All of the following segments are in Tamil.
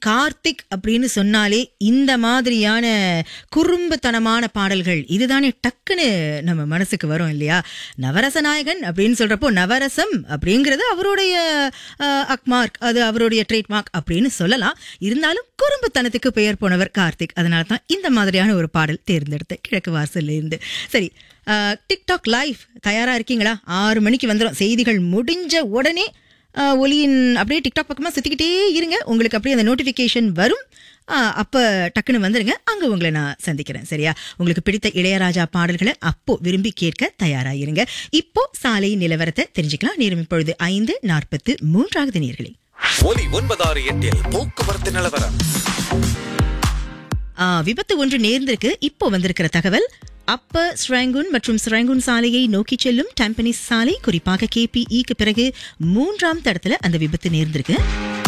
கார்த்திக் அப்படின்னு சொன்னாலே இந்த மாதிரியான குறும்புத்தனமான பாடல்கள் இதுதானே டக்குன்னு நம்ம மனசுக்கு வரும் இல்லையா நவரச நாயகன் அப்படின்னு சொல்றப்போ நவரசம் அப்படிங்கிறது அவருடைய அஹ், அக்மார்க் அது அவருடைய ட்ரேட்மார்க் அப்படின்னு சொல்லலாம் இருந்தாலும் குறும்புத்தனத்துக்கு பெயர் போனவர் கார்த்திக் அதனால தான் இந்த மாதிரியான ஒரு பாடல் தேர்ந்தெடுத்த கிழக்கு வாசல்ல இருந்து சரி அஹ், டிக்டாக் லைவ் தயாரா இருக்கீங்களா ஆறு மணிக்கு வந்துடும் செய்திகள் முடிஞ்ச உடனே அஹ், ஒலியின் அப்படியே டிக்டாக் பக்கமா சுத்திக்கிட்டே இருங்க உங்களுக்கு அப்படியே அந்த நோட்டிபிகேஷன் வரும் அஹ், அப்ப டக்குன்னு வந்துருங்க அங்க உங்களை நான் சந்திக்கிறேன் சரியா உங்களுக்கு பிடித்த இளையராஜா பாடல்களை அப்போ விரும்பி கேட்க தயாரா இருங்க இப்போ சாலை நிலவரத்தை தெரிஞ்சுக்கலாம் நேரம் இப்பொழுது ஐந்து நாற்பத்து மூன்றாவது நேர்களே ஒலி ஒன்பதாறு எட்டில் போக்குவரத்து நிலவரம் ஆ, விபத்து ஒன்று நேர்ந்திருக்கு இப்போ வந்திருக்கிற தகவல் அப்ப ஸ்ராங்குன் மற்றும் ஸ்ராங்குன் சாலையை நோக்கி செல்லும் டம்பனிஸ் சாலை குறிப்பாக கேபிஇக்கு பிறகு மூன்றாம் தடத்துல அந்த விபத்து நேர்ந்திருக்கு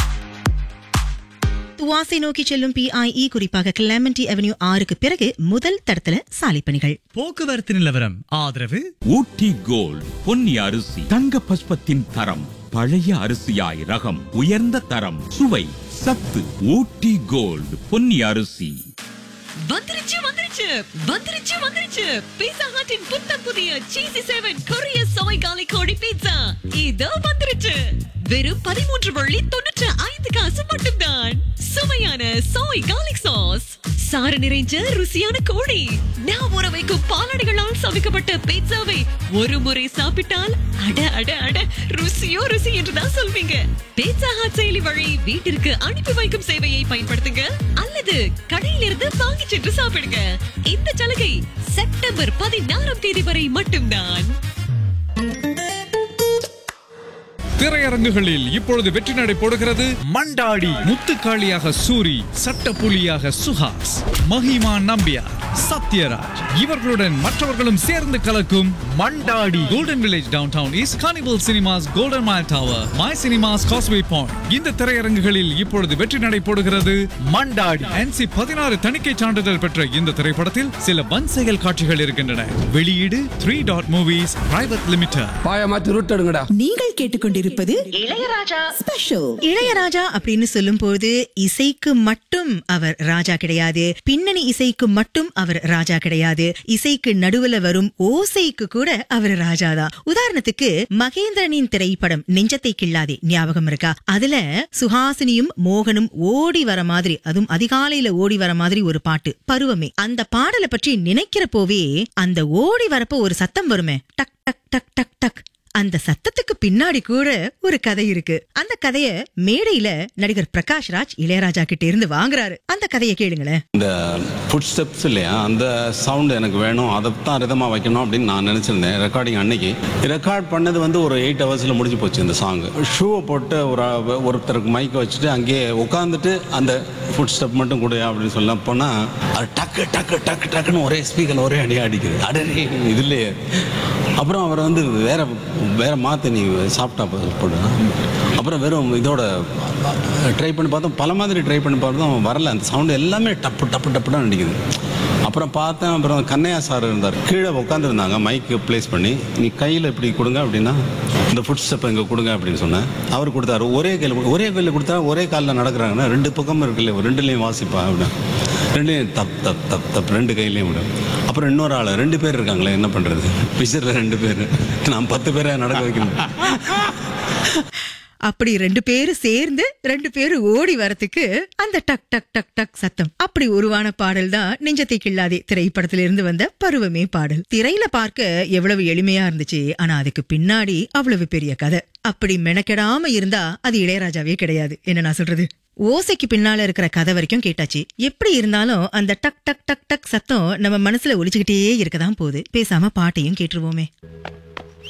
துவாசை நோக்கி செல்லும் பிஐஇ குறிப்பாக கிளமெண்டி அவென்யூ ஆறுக்கு பிறகு முதல் தடத்துல சாலை பணிகள் போக்குவரத்து நிலவரம் ஆதரவு ஊட்டி கோல்ட் பொன்னி அரிசி தங்க பஸ்பத்தின் தரம் பழைய அரிசியாய் ரகம் உயர்ந்த தரம் சுவை சத்து ஊட்டி கோல்ட் பொன்னி அரிசி வந்துருச்சு வந்துருச்சு வந்துருச்சு வந்துருச்சு பீட்சா ஹட்டின் புத்தம் புதிய சீசி செவன் கொரிய சோய் காலி கோழி பீட்சா இதோ வந்துருச்சு வெறும் பதிமூன்று வள்ளி தொண்ணூற்று ஐந்து காசு மட்டும்தான் சுவையான சோய் காலிக் சாஸ் சாறு நிறைஞ்ச ருசியான கோழி நான் ஊற வைக்கும் பாலாடைகளால் சமைக்கப்பட்ட பீட்சாவை ஒரு முறை சாப்பிட்டால் அட அட அட ருசியோ ருசி என்றுதான் சொல்வீங்க பீட்சா ஹாட் செயலி வழி வீட்டிற்கு அனுப்பி வைக்கும் சேவையை பயன்படுத்துங்க அல்லது கடையிலிருந்து வாங்கி சென்று சாப்பிடுங்க இந்த சலுகை செப்டம்பர் பதினாறாம் தேதி வரை மட்டும்தான் திரையரங்குகளில் இப்பொழுது வெற்றி நடை போடுகிறது மண்டாடி முத்துக்காளியாக சூரி சட்டப்புலியாக சுஹாஸ் மஹிமா நம்பியார் சத்யராஜ் இவர்களுடன் மற்றவர்களும் சேர்ந்து கலக்கும் Mandadi Golden Village Downtown East Carnival Cinemas Golden Mile Tower My Cinemas Causeway Point இந்த திரையரங்குகளில் இப்பொழுது வெற்றி நடை போடுகிறது மண்டாடி என்சி பதினாறு தணிக்கை சான்றிதழ் பெற்ற இந்த திரைப்படத்தில் சில வன் செயல் காட்சிகள் இருக்கின்றன வெளியீடு three dot movies private limited பாய மாத்தி ரூட் எடுங்கடா நீங்கள் கேட்டுக்கொண்டிருப்பது இளையராஜா ஸ்பெஷல் இளையராஜா அப்படின்னு சொல்லும்போது இசைக்கு மட்டும் அவர் ராஜா கிடையாது பின்னணி இசைக்கு மட்டும் அவர் ராஜா கிடையாது இசைக்கு நடுவுல வரும் ஓசைக்கு கூட அவர் ராஜாதான் உதாரணத்துக்கு மகேந்திரனின் திரைப்படம் நெஞ்சத்தை கிள்ளாதே ஞாபகம் இருக்கா அதுல சுஹாசினியும் மோகனும் ஓடி வர மாதிரி அதுவும் அதிகாலையில ஓடி வர மாதிரி ஒரு பாட்டு பருவமே அந்த பாடலை பற்றி நினைக்கிறப்போவே அந்த ஓடி வரப்போ ஒரு சத்தம் வருமே டக் டக் டக் டக் டக் அந்த சத்தத்துக்கு பின்னாடி கூட ஒரு கதை இருக்கு அந்த கதைய மேடையில நடிகர் பிரகாஷ் ராஜ் இளையராஜா கிட்ட இருந்து வாங்குறாரு அந்த கதையை கேளுங்களேன் இந்த ஃபுட் ஸ்டெப்ஸ் இல்லையா அந்த சவுண்ட் எனக்கு வேணும் அதை தான் ரிதமாக வைக்கணும் அப்படின்னு நான் நினச்சிருந்தேன் ரெக்கார்டிங் அன்னைக்கு ரெக்கார்ட் பண்ணது வந்து ஒரு எயிட் ஹவர்ஸில் முடிஞ்சு போச்சு இந்த சாங் ஷூவை போட்டு ஒரு ஆ- ஒருத்தருக்கு மைக்கை வச்சுட்டு அங்கேயே உட்காந்துட்டு அந்த ஃபுட் ஸ்டெப் மட்டும் கொடு அப்படின்னு சொல்ல போனால் அது டக்கு டக்கு டக்கு டக்குன்னு ஒரே ஸ்பீக்கர் ஒரே அடி அடிக்குது அடே இதுலையே அப்புறம் அவர் வந்து வேற வேற மாற்று நீ சாப்பிட்டா போடு அப்புறம் வெறும் இதோட ட்ரை பண்ணி பார்த்தோம் பல மாதிரி ட்ரை பண்ணி பார்த்தோம் வரல அந்த சவுண்டு எல்லாமே டப்பு டப்பு டப்புன்னு அடிக்குது அப்புறம் பார்த்தேன் அப்புறம் கண்ணையா சார் இருந்தார் கீழே உட்காந்துருந்தாங்க மைக்கு ப்ளேஸ் பண்ணி நீ கையில் இப்படி கொடுங்க அப்படின்னா இந்த ஃபுட் ஸ்டெப் இங்கே கொடுங்க அப்படின்னு சொன்னேன் அவர் கொடுத்தாரு ஒரே கையில் கொடு- ஒரே கையில் கொடுத்தா ஒரே காலில் நடக்கிறாங்கன்னா ரெண்டு பக்கமும் இருக்குல்ல ரெண்டுலேயும் வாசிப்பா அப்படின்னு ரெண்டுலேயும் தப் தப் தப் தப் ரெண்டு கையிலையும் விடும் அப்புறம் இன்னொரு ஆள் ரெண்டு பேர் இருக்காங்களே என்ன பண்ணுறது பிக்சரில் ரெண்டு பேர் நான் பத்து பேரை நடக்க வைக்கணும் அப்படி ரெண்டு பேரும் சேர்ந்து ரெண்டு பேரும் ஓடி வரத்துக்கு அந்த டக் டக் டக் டக் சத்தம் அப்படி உருவான பாடல் தான் நெஞ்சத்தை கிள்ளாதே திரைப்படத்திலிருந்து இருந்து வந்த பருவமே பாடல் திரையில பார்க்க எவ்வளவு எளிமையா இருந்துச்சு ஆனா அதுக்கு பின்னாடி அவ்வளவு பெரிய கதை அப்படி மெனக்கெடாம இருந்தா அது இளையராஜாவே கிடையாது என்ன நான் சொல்றது ஓசைக்கு பின்னால இருக்கிற கதை வரைக்கும் கேட்டாச்சு எப்படி இருந்தாலும் அந்த டக் டக் டக் டக் சத்தம் நம்ம மனசுல ஒலிச்சுக்கிட்டே இருக்கதான் போகுது பேசாம பாட்டையும் கேட்டுருவோமே